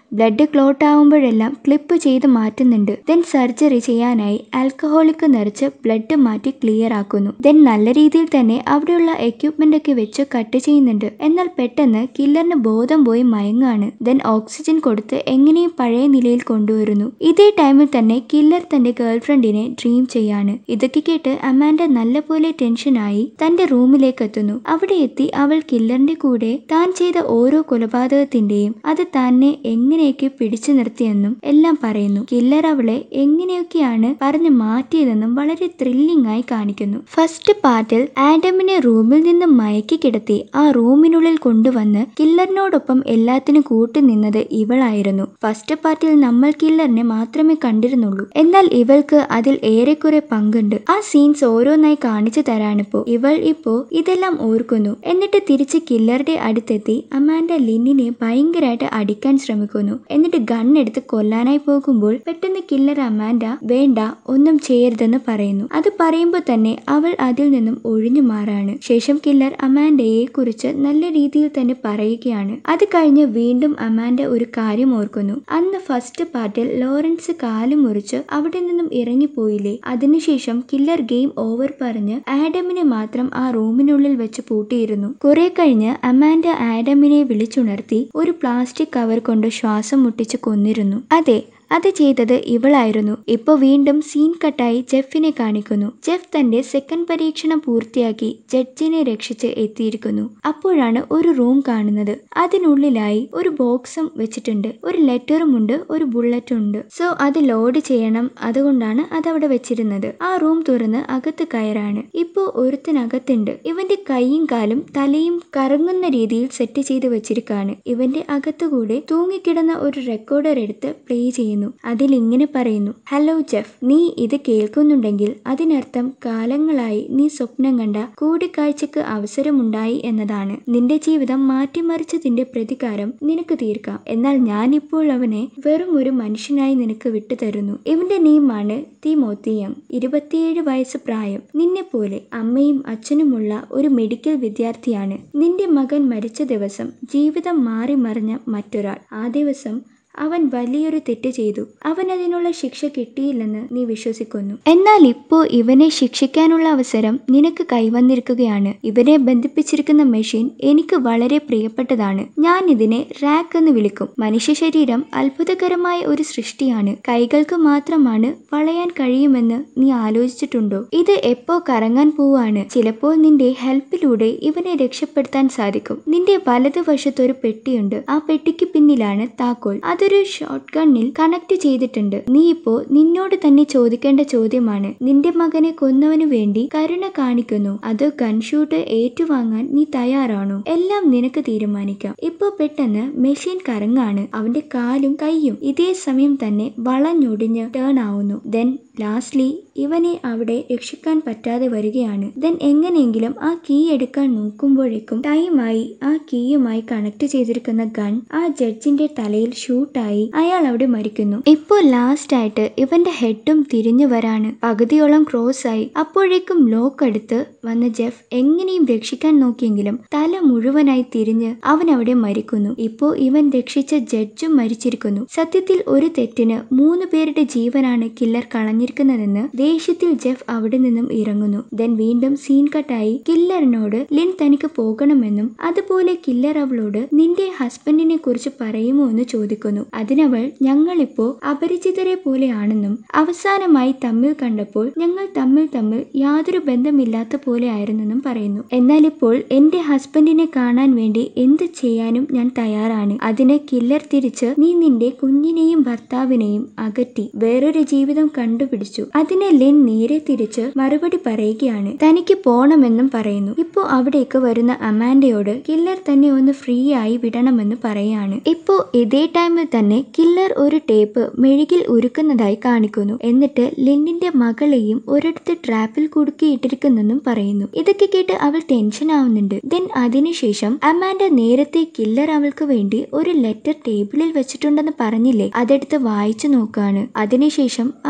ബ്ലഡ് ക്ലോട്ട് ആവുമ്പോഴെല്ലാം ക്ലിപ്പ് ചെയ്ത് മാറ്റുന്നുണ്ട് ദെൻ സർജറി ചെയ്യാനായി ആൽക്കഹോളിക് നിറച്ച് ബ്ലഡ് മാറ്റി ക്ലിയർ ആക്കുന്നു ദെൻ നല്ല രീതിയിൽ തന്നെ അവിടെയുള്ള എക്യുപ്മെന്റ് ഒക്കെ വെച്ച് കട്ട് ചെയ്യുന്നുണ്ട് എന്നാൽ പെട്ടെന്ന് കില്ലറിന് ബോധം പോയി മയങ്ങാണ് ദെൻ ഓക്സിജൻ കൊടുത്ത് എങ്ങനെയും പഴയ നിലയിൽ കൊണ്ടുവരുന്നു ഇതേ ടൈമിൽ തന്നെ കില്ലർ തന്റെ ഗേൾഫ്രണ്ടിനെ ഡ്രീം ചെയ്യാണ് ഇതൊക്കെ കേട്ട് അമാൻഡ നല്ലപോലെ ടെൻഷനായി തന്റെ റൂമിലേക്ക് എത്തുന്നു അവിടെ എത്തി അവൾ കില്ലറിന്റെ കൂടെ താൻ ചെയ്ത ഓരോ കൊലപാതകത്തിന്റെയും അത് തന്നെ എങ്ങനെയൊക്കെ പിടിച്ചു നിർത്തിയെന്നും എല്ലാം പറയുന്നു കില്ലർ അവളെ എങ്ങനെയൊക്കെയാണ് പറഞ്ഞു മാറ്റിയതെന്നും വളരെ ത്രില്ലിംഗ് ആയി കാണിക്കുന്നു ഫസ്റ്റ് പാർട്ടിൽ ആഡമിനെ റൂമിൽ നിന്ന് മയക്കി കിടത്തി ആ റൂമിനുള്ളിൽ കൊണ്ടുവന്ന് കില്ലറിനോടൊപ്പം എല്ലാത്തിനും കൂട്ടുനിന്നത് ഇവളായിരുന്നു ഫസ്റ്റ് പാർട്ടിൽ നമ്മൾ കില്ലറിനെ മാത്രമേ കണ്ടിരുന്നുള്ളൂ എന്നാൽ ഇവൾക്ക് അതിൽ ഏറെക്കുറെ പങ്കുണ്ട് ആ സീൻസ് ഓരോന്നായി കാണിച്ചു തരാണിപ്പോ ഇവൾ ഇപ്പോ ഇതെല്ലാം ഓർക്കുന്നു എന്നിട്ട് തിരിച്ച് കില്ലറുടെ അടുത്തെത്തി അമാൻഡ ലിന്നിനെ ഭയങ്കരമായിട്ട് അടിക്കാൻ ശ്രമിക്കുന്നു എന്നിട്ട് ഗൺ എടുത്ത് കൊല്ലാനായി പോകുമ്പോൾ പെട്ടെന്ന് കില്ലർ അമാൻഡ വേണ്ട ഒന്നും ചെയ്യരുതെന്ന് പറയുന്നു അത് പറയുമ്പോൾ തന്നെ അവൾ അതിൽ നിന്നും ഒഴിഞ്ഞു മാറാണ് ശേഷം കില്ലർ അമാൻഡയെ കുറിച്ച് നല്ല രീതിയിൽ തന്നെ പറയുകയാണ് അത് കഴിഞ്ഞ് വീണ്ടും അമാൻഡ ഒരു കാര്യം ഓർക്കുന്നു അന്ന് ഫസ്റ്റ് പാർട്ടിൽ ലോറൻസ് കാല് മുറിച്ച് അവിടെ നിന്നും ഇറങ്ങിപ്പോയില്ലേ അതിനുശേഷം കില്ലർ ഗെയിം ഓവർ പറഞ്ഞ് ആഡമിനെ മാത്രം ആ റൂമിനുള്ളിൽ വെച്ച് പൂട്ടിയിരുന്നു കുറെ കഴിഞ്ഞ് അമാൻഡ ആഡമിനെ വിളിച്ചുണർത്തി ഒരു പ്ലാസ്റ്റിക് കവർ കൊണ്ട് ശ്വാസം മുട്ടിച്ച് കൊന്നിരുന്നു അതെ അത് ചെയ്തത് ഇവളായിരുന്നു ഇപ്പോൾ വീണ്ടും സീൻ കട്ടായി ജെഫിനെ കാണിക്കുന്നു ജെഫ് തന്റെ സെക്കൻഡ് പരീക്ഷണം പൂർത്തിയാക്കി ജഡ്ജിനെ രക്ഷിച്ച് എത്തിയിരിക്കുന്നു അപ്പോഴാണ് ഒരു റൂം കാണുന്നത് അതിനുള്ളിലായി ഒരു ബോക്സും വെച്ചിട്ടുണ്ട് ഒരു ലെറ്ററും ഉണ്ട് ഒരു ബുള്ളറ്റും ഉണ്ട് സോ അത് ലോഡ് ചെയ്യണം അതുകൊണ്ടാണ് അത് അവിടെ വെച്ചിരുന്നത് ആ റൂം തുറന്ന് അകത്ത് കയറാണ് ഇപ്പോ ഒരുത്തിനകത്തുണ്ട് ഇവന്റെ കൈയും കാലും തലയും കറങ്ങുന്ന രീതിയിൽ സെറ്റ് ചെയ്ത് വെച്ചിരിക്കാണ് ഇവന്റെ അകത്തുകൂടെ തൂങ്ങിക്കിടന്ന ഒരു റെക്കോർഡർ എടുത്ത് പ്ലേ ചെയ്യുന്നു അതിൽ ഇങ്ങനെ പറയുന്നു ഹലോ ജെഫ് നീ ഇത് കേൾക്കുന്നുണ്ടെങ്കിൽ അതിനർത്ഥം കാലങ്ങളായി നീ സ്വപ്നം കണ്ട കൂടിക്കാഴ്ചക്ക് അവസരമുണ്ടായി എന്നതാണ് നിന്റെ ജീവിതം മാറ്റിമറിച്ചതിന്റെ പ്രതികാരം നിനക്ക് തീർക്കാം എന്നാൽ ഞാനിപ്പോൾ അവനെ വെറും ഒരു മനുഷ്യനായി നിനക്ക് വിട്ടുതരുന്നു ഇവന്റെ നെയ്മാണ് തിമോത്തിയം ഇരുപത്തിയേഴ് വയസ്സ് പ്രായം നിന്നെ പോലെ അമ്മയും അച്ഛനുമുള്ള ഒരു മെഡിക്കൽ വിദ്യാർത്ഥിയാണ് നിന്റെ മകൻ മരിച്ച ദിവസം ജീവിതം മാറി മറിഞ്ഞ മറ്റൊരാൾ ആ ദിവസം അവൻ വലിയൊരു തെറ്റ് ചെയ്തു അവൻ അതിനുള്ള ശിക്ഷ കിട്ടിയില്ലെന്ന് നീ വിശ്വസിക്കുന്നു എന്നാൽ ഇപ്പോ ഇവനെ ശിക്ഷിക്കാനുള്ള അവസരം നിനക്ക് കൈവന്നിരിക്കുകയാണ് ഇവനെ ബന്ധിപ്പിച്ചിരിക്കുന്ന മെഷീൻ എനിക്ക് വളരെ പ്രിയപ്പെട്ടതാണ് ഞാൻ ഇതിനെ റാക്ക് എന്ന് വിളിക്കും മനുഷ്യ ശരീരം അത്ഭുതകരമായ ഒരു സൃഷ്ടിയാണ് കൈകൾക്ക് മാത്രമാണ് വളയാൻ കഴിയുമെന്ന് നീ ആലോചിച്ചിട്ടുണ്ടോ ഇത് എപ്പോ കറങ്ങാൻ പോവാണ് ചിലപ്പോൾ നിന്റെ ഹെൽപ്പിലൂടെ ഇവനെ രക്ഷപ്പെടുത്താൻ സാധിക്കും നിന്റെ വലതുവശത്ത് ഒരു പെട്ടിയുണ്ട് ആ പെട്ടിക്ക് പിന്നിലാണ് താക്കോൽ അതൊരു ഷോട്ട് ഗണ്ണിൽ കണക്ട് ചെയ്തിട്ടുണ്ട് നീ ഇപ്പോ നിന്നോട് തന്നെ ചോദിക്കേണ്ട ചോദ്യമാണ് നിന്റെ മകനെ കൊന്നവനു വേണ്ടി കരുണ കാണിക്കുന്നു അതോ ഗൺഷൂട്ട് ഏറ്റുവാങ്ങാൻ നീ തയ്യാറാണോ എല്ലാം നിനക്ക് തീരുമാനിക്കാം ഇപ്പോ പെട്ടെന്ന് മെഷീൻ കറങ്ങാണ് അവന്റെ കാലും കൈയും ഇതേ സമയം തന്നെ വളഞ്ഞൊടിഞ്ഞ് ടേൺ ആവുന്നു ദെൻ ലാസ്റ്റ്ലി ഇവനെ അവിടെ രക്ഷിക്കാൻ പറ്റാതെ വരികയാണ് ദെൻ എങ്ങനെയെങ്കിലും ആ കീ എടുക്കാൻ നോക്കുമ്പോഴേക്കും ടൈമായി ആ കീയുമായി കണക്ട് ചെയ്തിരിക്കുന്ന ഗൺ ആ ജഡ്ജിന്റെ തലയിൽ ഷൂട്ടായി അയാൾ അവിടെ മരിക്കുന്നു ഇപ്പോൾ ലാസ്റ്റ് ആയിട്ട് ഇവന്റെ ഹെഡും തിരിഞ്ഞു വരാണ് പകുതിയോളം ക്രോസ് ആയി അപ്പോഴേക്കും ലോക്ക് എടുത്ത് വന്ന ജെഫ് എങ്ങനെയും രക്ഷിക്കാൻ നോക്കിയെങ്കിലും തല മുഴുവനായി തിരിഞ്ഞ് അവൻ അവിടെ മരിക്കുന്നു ഇപ്പോ ഇവൻ രക്ഷിച്ച ജഡ്ജും മരിച്ചിരിക്കുന്നു സത്യത്തിൽ ഒരു തെറ്റിന് മൂന്ന് പേരുടെ ജീവനാണ് കില്ലർ കളഞ്ഞിരിക്കുന്നതെന്ന് ദേഷ്യത്തിൽ ജെഫ് അവിടെ നിന്നും ഇറങ്ങുന്നു ദെൻ വീണ്ടും സീൻ കട്ടായി കില്ലറിനോട് ലിൻ തനിക്ക് പോകണമെന്നും അതുപോലെ കില്ലർ അവളോട് നിന്റെ ഹസ്ബൻഡിനെ കുറിച്ച് പറയുമോ എന്ന് ചോദിക്കുന്നു അതിനവൾ ഞങ്ങളിപ്പോ അപരിചിതരെ പോലെയാണെന്നും അവസാനമായി തമ്മിൽ കണ്ടപ്പോൾ ഞങ്ങൾ തമ്മിൽ തമ്മിൽ യാതൊരു ബന്ധമില്ലാത്ത പോലെ ആയിരുന്നെന്നും പറയുന്നു എന്നാൽ ഇപ്പോൾ എന്റെ ഹസ്ബൻഡിനെ കാണാൻ വേണ്ടി എന്ത് ചെയ്യാനും ഞാൻ തയ്യാറാണ് അതിന് കില്ലർ തിരിച്ച് നീ നിന്റെ കുഞ്ഞിനെയും ഭർത്താവിനെയും അകറ്റി വേറൊരു ജീവിതം കണ്ടുപിടിച്ചു അതിന് ലിൻ നേരെ തിരിച്ച് മറുപടി പറയുകയാണ് തനിക്ക് പോണമെന്നും പറയുന്നു ഇപ്പോ അവിടേക്ക് വരുന്ന അമാൻഡയോട് കില്ലർ തന്നെ ഒന്ന് ഫ്രീ ആയി വിടണമെന്ന് പറയാണ് ഇപ്പോ ഇതേ ടൈമിൽ തന്നെ കില്ലർ ഒരു ടേപ്പ് മെഴുകിൽ ഉരുക്കുന്നതായി കാണിക്കുന്നു എന്നിട്ട് ലിന്നിന്റെ മകളെയും ഒരിടത്ത് ട്രാപ്പിൽ കുടുക്കിയിട്ടിരിക്കുന്നെന്നും പറയുന്നു ഇതൊക്കെ കേട്ട് അവൾ ടെൻഷൻ ആവുന്നുണ്ട് ദെൻ അതിനുശേഷം അമാൻഡ നേരത്തെ കില്ലർ അവൾക്ക് വേണ്ടി ഒരു ലെറ്റർ ടേബിളിൽ വെച്ചിട്ടുണ്ടെന്ന് പറഞ്ഞില്ലേ അതെടുത്ത് വായിച്ചു നോക്കാണ് അതിനുശേഷം അവൾ ജെഫ്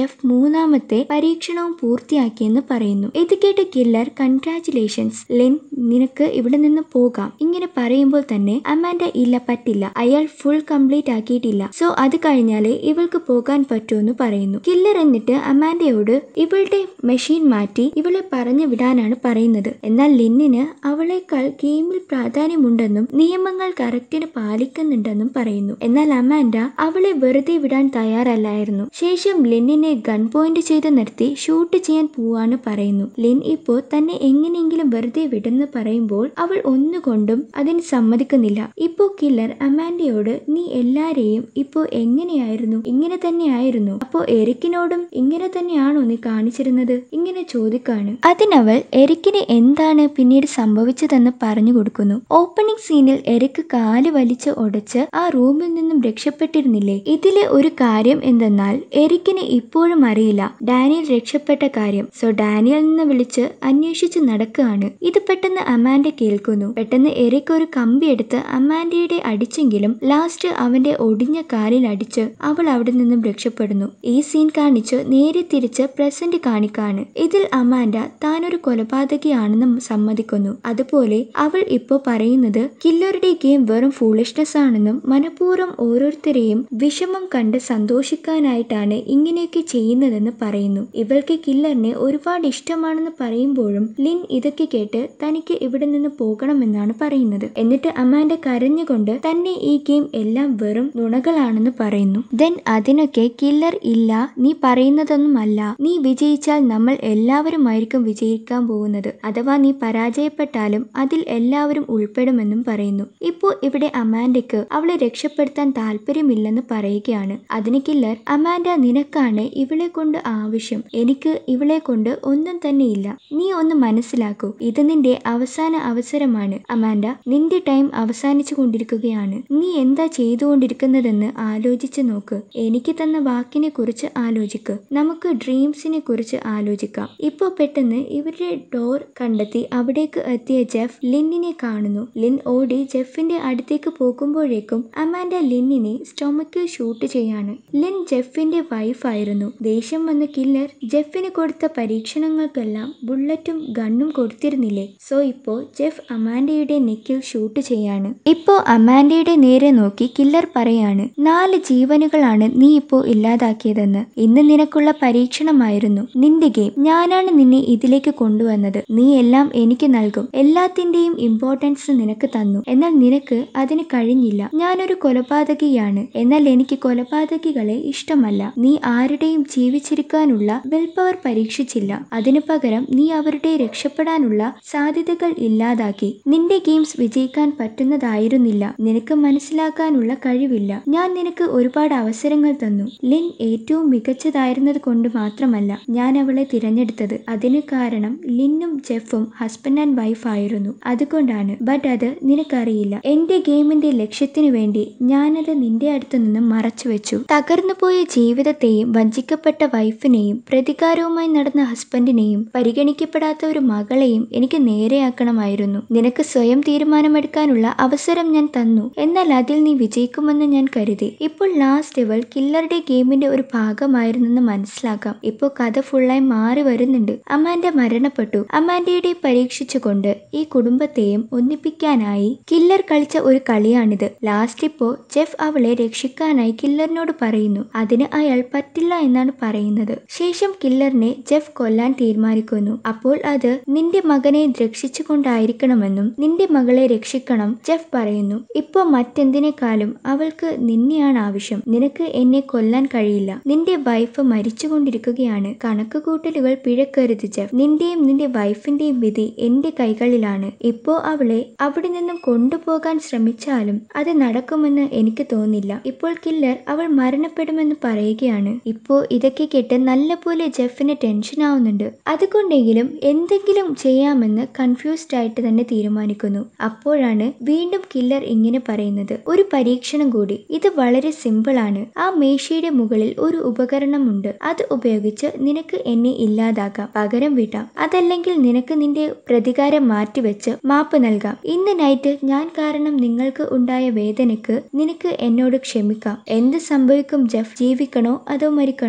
ജെഫ് മൂന്നാമത്തെ പരീക്ഷണവും പൂർത്തിയാക്കിയെന്ന് പറയുന്നു ഇത് കേട്ട് കില്ലർ കൺഗ്രാറ്റുലേഷൻസ് ലെൻ നിനക്ക് ഇവിടെ നിന്ന് പോകാം ഇങ്ങനെ പറയുമ്പോൾ തന്നെ അമാൻഡ ഇല്ല പറ്റില്ല അയാൾ ഫുൾ കംപ്ലീറ്റ് ആക്കിയിട്ടില്ല സോ അത് കഴിഞ്ഞാലേ ഇവൾക്ക് പോകാൻ പറ്റുമെന്ന് പറയുന്നു കില്ലർ എന്നിട്ട് അമാൻഡയോട് ഇവളുടെ മെഷീൻ മാറ്റി ഇവളെ പറഞ്ഞു വിടാനാണ് പറയുന്നത് എന്നാൽ ലിന്നിന് അവളെക്കാൾ ഗെയിമിൽ പ്രാധാന്യമുണ്ടെന്നും നിയമങ്ങൾ കറക്റ്റിന് പാലിക്കുന്നുണ്ടെന്നും പറയുന്നു എന്നാൽ അമാൻഡ അവളെ വെറുതെ വിടാൻ തയ്യാറല്ലായിരുന്നു ശേഷം ലിന്നിനെ ഗൺ പോയിന്റ് ചെയ്ത് നിർത്തി ഷൂട്ട് ചെയ്യാൻ പോവാണ് പറയുന്നു ലിൻ ഇപ്പോ തന്നെ എങ്ങനെയെങ്കിലും വെറുതെ വിടെന്ന് പറയുമ്പോൾ അവൾ ഒന്നുകൊണ്ടും അതിന് സമ്മതിക്കുന്നില്ല ഇപ്പോ കില്ലർ അമാൻഡയോട് നീ എല്ലാരെയും ഇപ്പോ എങ്ങനെയായിരുന്നു ഇങ്ങനെ തന്നെയായിരുന്നു അപ്പോ എരിക്കിനോടും ഇങ്ങനെ തന്നെയാണോ നീ കാണിച്ചിരുന്നത് ഇങ്ങനെ ചോദിക്കാണ് അതിനവൾ എരിക്കിന് എന്താണ് പിന്നീട് സംഭവിച്ചതെന്ന് പറഞ്ഞു കൊടുക്കുന്നു ഓപ്പണിംഗ് സീനിൽ എരിക്ക് കാല് വലിച്ച് ഉടച്ച് ആ റൂമിൽ നിന്നും രക്ഷപ്പെട്ടിരുന്നില്ലേ ഇതിലെ ഒരു കാര്യം എന്തെന്നാൽ എരിക്കിന് ഇപ്പോഴും അറിയില്ല ഡാനിയൽ രക്ഷപ്പെട്ട കാര്യം സോ ഡാനിയൽ നിന്ന് വിളിച്ച് അന്വേഷിച്ച് നടക്കുകയാണ് ഇത് പെട്ടെന്ന് അമാൻഡ കേൾക്കുന്നു പെട്ടെന്ന് എരിക്ക് ഒരു കമ്പി എടുത്ത് അമാൻഡയുടെ അടിച്ചെങ്കിലും ലാസ്റ്റ് അവന്റെ ഒടിഞ്ഞ കാലിൽ അടിച്ച് അവൾ അവിടെ നിന്നും രക്ഷപ്പെടുന്നു ഈ സീൻ കാണിച്ച് നേരെ തിരിച്ച് പ്രസന്റ് കാണിക്കാണ് ഇതിൽ അമാൻഡ താനൊരു കൊലപാതകിയാണെന്ന് സമ്മതിക്കുന്നു അതുപോലെ അവൾ ഇപ്പോ പറയുന്നത് കില്ലറുടെ ഗെയിം വെറും ഫൂളിഷ്നെസ് ആണെന്നും മനഃപൂർവ്വം ഓരോരുത്തരെയും വിഷമം കണ്ട് സന്തോഷിക്കാനായിട്ടാണ് ഇങ്ങനെയൊക്കെ ചെയ്യുന്നതെന്ന് പറയുന്നു ഇവൾക്ക് കില്ലറിനെ ഒരുപാട് ഇഷ്ടമാണെന്ന് പറയുമ്പോഴും ലിൻ ഇതൊക്കെ കേട്ട് തനിക്ക് ഇവിടെ നിന്ന് പോകണമെന്നാണ് പറയുന്നത് എന്നിട്ട് അമാൻഡ കരഞ്ഞുകൊണ്ട് തന്നെ ഈ ഗെയിം എല്ലാം വെറും നുണകളാണെന്ന് പറയുന്നു ദെൻ അതിനൊക്കെ കില്ലർ ഇല്ല നീ പറയുന്നതൊന്നുമല്ല നീ വിജയിച്ചാൽ നമ്മൾ എല്ലാവരുമായിരിക്കും വിജയിക്കാൻ പോകുന്നത് അഥവാ നീ പരാജയപ്പെട്ടാലും അതിൽ എല്ലാവരും ഉൾപ്പെടുമെന്നും പറയുന്നു ഇപ്പോൾ ഇവിടെ അമാൻഡയ്ക്ക് അവളെ രക്ഷപ്പെടുത്താൻ താല്പര്യമില്ലെന്ന് പറയുകയാണ് അതിന് കില്ലർ അമാൻഡ നിനക്കാണ് ഇവളെ കൊണ്ട് ആവശ്യം എനിക്ക് ഇവളെ കൊണ്ട് ഒന്നും തന്നെയില്ല നീ ഒന്ന് മനസ്സിലാക്കൂ ഇത് നിന്റെ അവസാന അവസരമാണ് അമാൻഡ നിന്റെ ടൈം അവസാനിച്ചു കൊണ്ടിരിക്കുകയാണ് നീ എന്താ ചെയ്തുകൊണ്ടിരിക്കുന്നതെന്ന് ആലോചിച്ച് നോക്ക് എനിക്ക് തന്ന വാക്കിനെ കുറിച്ച് ആലോചിക്ക് നമുക്ക് ഡ്രീംസിനെ കുറിച്ച് ആലോചിക്കാം ഇപ്പോ പെട്ടെന്ന് ഇവരുടെ ഡോർ കണ്ടെത്തി അവിടേക്ക് എത്തിയ ജെഫ് ലിന്നിനെ കാണുന്നു ലിൻ ഓടി ജെഫിന്റെ അടുത്തേക്ക് പോകുമ്പോഴേക്കും അമാൻഡ ലിന്നിനെ സ്റ്റൊമക്കിൽ ഷൂട്ട് ചെയ്യാണ് ലിൻ ജെഫിന്റെ വൈഫായിരുന്നു ദേഷ്യം വന്ന കില്ലർ ജെഫിന് കൊടുത്ത പരീക്ഷണങ്ങൾക്കെല്ലാം ബുള്ളറ്റും ഗണ്ണും കൊടുത്തിരുന്നില്ലേ സോ ഇപ്പോ ജെഫ് അമാൻഡയുടെ നെക്കിൽ ഷൂട്ട് ചെയ്യാണ് ഇപ്പോ അമാൻഡയുടെ നേരെ നോക്കി കില്ലർ പറയാണ് നാല് ജീവനുകളാണ് നീ ഇപ്പോ ഇല്ലാതാക്കിയതെന്ന് ഇന്ന് നിനക്കുള്ള പരീക്ഷണമായിരുന്നു നിന്റെ ഗെയിം ഞാനാണ് നിന്നെ ഇതിലേക്ക് കൊണ്ടുവന്നത് നീ എല്ലാം എനിക്ക് നൽകും എല്ലാത്തിന്റെയും ഇമ്പോർട്ടൻസ് നിനക്ക് തന്നു എന്നാൽ നിനക്ക് അതിന് കഴിഞ്ഞില്ല ഞാനൊരു കൊലപാതകിയാണ് എന്നാൽ എനിക്ക് കൊലപാതകികളെ ഇഷ്ടമല്ല നീ ആരുടെയും ജീവിച്ചിരിക്കാനുള്ള വിൽ പവർ പരീക്ഷിച്ചില്ല അതിനു പകരം നീ അവരുടെ രക്ഷപ്പെടാനുള്ള സാധ്യതകൾ ഇല്ലാതാക്കി നിന്റെ ഗെയിംസ് വിജയിക്കാൻ പറ്റുന്നതായിരുന്നില്ല നിനക്ക് മനസ്സിലാക്കാനുള്ള കഴിവില്ല ഞാൻ നിനക്ക് ഒരുപാട് അവസരങ്ങൾ തന്നു ലിൻ ഏറ്റവും മികച്ചതായിരുന്നത് കൊണ്ട് മാത്രമല്ല ഞാൻ അവളെ തിരഞ്ഞെടുത്തത് അതിന് കാരണം ലിന്നും ജെഫും ഹസ്ബൻഡ് ആൻഡ് വൈഫ് ആയിരുന്നു അതുകൊണ്ടാണ് ബട്ട് അത് നിനക്കറിയില്ല എന്റെ ഗെയിമിന്റെ ലക്ഷ്യത്തിനു വേണ്ടി ഞാനത് നിന്റെ അടുത്ത് നിന്ന് മറച്ചു വെച്ചു തകർന്നു പോയ ജീവിതത്തെയും വഞ്ചിക്കപ്പെട്ട വൈഫിനെയും പ്രതികാരവുമായി നടന്ന ഹസ്ബൻഡിനെയും പരിഗണിക്കപ്പെടാത്ത ഒരു മകളെയും എനിക്ക് നേരെയാക്കണമായിരുന്നു നിനക്ക് സ്വയം തീരുമാനമെടുക്കാനുള്ള അവസരം ഞാൻ തന്നു എന്നാൽ അതിൽ നീ വിജയിക്കുമെന്ന് ഞാൻ കരുതി ഇപ്പോൾ ലാസ്റ്റ് ഇവൾ കില്ലറുടെ ഗെയിമിന്റെ ഒരു ഭാഗമായിരുന്നെന്ന് മനസ്സിലാക്കാം ഇപ്പോൾ കഥ ഫുള്ളായി മാറി വരുന്നുണ്ട് അമാൻഡ മരണപ്പെട്ടു അമാൻഡയുടെ പരീക്ഷിച്ചുകൊണ്ട് ഈ കുടുംബത്തെയും ഒന്നിപ്പിക്കാനായി കില്ലർ കളിച്ച ഒരു കളിയാണിത് ലാസ്റ്റ് ഇപ്പോ ജെഫ് അവളെ രക്ഷിക്കാനായി കില്ലറിനോട് പറയുന്നു അതിന് അയാൾ പറ്റില്ല എന്നാണ് പറയുന്നത് ശേഷം കില്ലറിനെ ജെഫ് കൊല്ലാൻ തീരുമാനിക്കുന്നു അപ്പോൾ അത് നിന്റെ മകനെ രക്ഷിച്ചുകൊണ്ടായിരിക്കണമെന്നും നിന്റെ മകളെ രക്ഷിക്കണം ജെഫ് പറയുന്നു ഇപ്പോ മറ്റെന്തിനേക്കാളും അവൾക്ക് നിന്നെയാണ് ആവശ്യം നിനക്ക് എന്നെ കൊല്ലാൻ കഴിയില്ല നിന്റെ വൈഫ് മരിച്ചുകൊണ്ടിരിക്കുകയാണ് കണക്ക് കൂട്ടലുകൾ പിഴക്കരുത് ജെഫ് നിന്റെയും നിന്റെ വൈഫിന്റെയും വിധി എന്റെ കൈകളിലാണ് ഇപ്പോ അവളെ അവിടെ നിന്നും കൊണ്ടുപോകാൻ ശ്രമിച്ചാലും അത് നടക്കുമെന്ന് എനിക്ക് തോന്നില്ല ഇപ്പോൾ കില്ലർ അവൾ മരണപ്പെടുമെന്ന് പറയുകയാണ് ഇപ്പോ ഇതൊക്കെ കേട്ട് നല്ലപോലെ ജെഫിന് ടെൻഷൻ ആവുന്നുണ്ട് അതുകൊണ്ടെങ്കിലും എന്തെങ്കിലും ചെയ്യാമെന്ന് കൺഫ്യൂസ്ഡ് ആയിട്ട് തന്നെ തീരുമാനിക്കുന്നു അപ്പോഴാണ് വീണ്ടും കില്ലർ ഇങ്ങനെ പറയുന്നത് ഒരു പരീക്ഷണം കൂടി ഇത് വളരെ സിമ്പിൾ ആണ് ആ മേശയുടെ മുകളിൽ ഒരു ഉപകരണമുണ്ട് അത് ഉപയോഗിച്ച് നിനക്ക് എന്നെ ഇല്ലാതാക്കാം പകരം വീട്ടാം അതല്ലെങ്കിൽ നിനക്ക് നിന്റെ പ്രതികാരം മാറ്റിവെച്ച് മാപ്പ് നൽകാം ഇന്ന് നൈറ്റ് ഞാൻ കാരണം നിങ്ങൾക്ക് ഉണ്ടായ വേദനയ്ക്ക് നിനക്ക് എന്നോട് ക്ഷമിക്കാം എന്ത് സംഭവിക്കും ജഫ് ജീവിക്കണോ അതോ മരിക്കണോ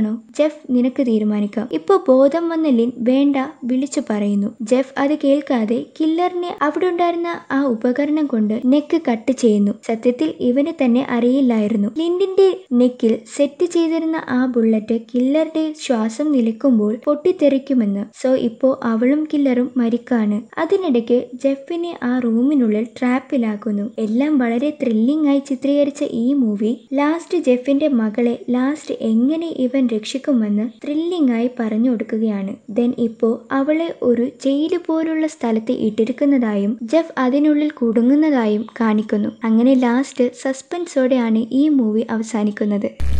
വേണമെന്നാണോ ജെഫ് നിനക്ക് തീരുമാനിക്കാം ഇപ്പൊ ബോധം വന്ന ലിൻ വേണ്ട വിളിച്ചു പറയുന്നു ജെഫ് അത് കേൾക്കാതെ കില്ലറിനെ അവിടെ ഉണ്ടായിരുന്ന ആ ഉപകരണം കൊണ്ട് നെക്ക് കട്ട് ചെയ്യുന്നു സത്യത്തിൽ ഇവന് തന്നെ അറിയില്ലായിരുന്നു ലിൻഡിന്റെ നെക്കിൽ സെറ്റ് ചെയ്തിരുന്ന ആ ബുള്ളറ്റ് കില്ലറുടെ ശ്വാസം നിലയ്ക്കുമ്പോൾ പൊട്ടിത്തെറിക്കുമെന്ന് സോ ഇപ്പോ അവളും കില്ലറും മരിക്കാണ് അതിനിടയ്ക്ക് ജെഫിനെ ആ റൂമിനുള്ളിൽ ട്രാപ്പിലാക്കുന്നു എല്ലാം വളരെ ത്രില്ലിംഗ് ആയി ചിത്രീകരിച്ച ഈ മൂവി ലാസ്റ്റ് ജെഫിന്റെ മകളെ ലാസ്റ്റ് എങ്ങനെ ഇവൻ രക്ഷിക്കുമെന്ന് ത്രില്ലിംഗ് ആയി പറഞ്ഞു കൊടുക്കുകയാണ് ദെൻ ഇപ്പോ അവളെ ഒരു ജയില് പോലുള്ള സ്ഥലത്ത് ഇട്ടിരിക്കുന്നതായും ജെഫ് അതിനുള്ളിൽ കുടുങ്ങുന്നതായും കാണിക്കുന്നു അങ്ങനെ ലാസ്റ്റ് സസ്പെൻസോടെയാണ് ഈ മൂവി അവസാനിക്കുന്നത്